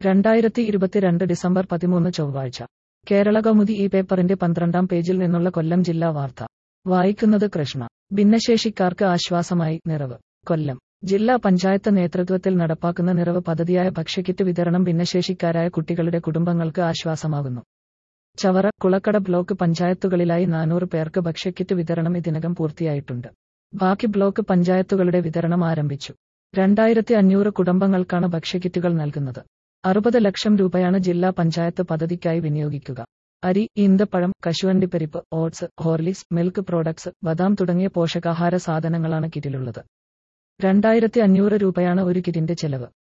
രണ്ടായിരത്തി ഇരുപത്തിരണ്ട് ഡിസംബർ പതിമൂന്ന് ചൊവ്വാഴ്ച കേരള കൗമുദി ഈ പേപ്പറിന്റെ പന്ത്രണ്ടാം പേജിൽ നിന്നുള്ള കൊല്ലം ജില്ലാ വാർത്ത വായിക്കുന്നത് കൃഷ്ണ ഭിന്നശേഷിക്കാർക്ക് ആശ്വാസമായി നിറവ് കൊല്ലം ജില്ലാ പഞ്ചായത്ത് നേതൃത്വത്തിൽ നടപ്പാക്കുന്ന നിറവ് പദ്ധതിയായ ഭക്ഷ്യക്കിറ്റ് വിതരണം ഭിന്നശേഷിക്കാരായ കുട്ടികളുടെ കുടുംബങ്ങൾക്ക് ആശ്വാസമാകുന്നു ചവറ കുളക്കട ബ്ലോക്ക് പഞ്ചായത്തുകളിലായി നാനൂറ് പേർക്ക് ഭക്ഷ്യക്കിറ്റ് വിതരണം ഇതിനകം പൂർത്തിയായിട്ടുണ്ട് ബാക്കി ബ്ലോക്ക് പഞ്ചായത്തുകളുടെ വിതരണം ആരംഭിച്ചു രണ്ടായിരത്തി അഞ്ഞൂറ് കുടുംബങ്ങൾക്കാണ് ഭക്ഷ്യക്കിറ്റുകൾ നൽകുന്നത് അറുപത് ലക്ഷം രൂപയാണ് ജില്ലാ പഞ്ചായത്ത് പദ്ധതിക്കായി വിനിയോഗിക്കുക അരി ഈന്തപ്പഴം കശുവണ്ടിപ്പരിപ്പ് ഓട്സ് ഹോർലിക്സ് മിൽക്ക് പ്രോഡക്ട്സ് ബദാം തുടങ്ങിയ പോഷകാഹാര സാധനങ്ങളാണ് കിറ്റിലുള്ളത് രണ്ടായിരത്തി അഞ്ഞൂറ് രൂപയാണ് ഒരു കിറ്റിന്റെ ചെലവ്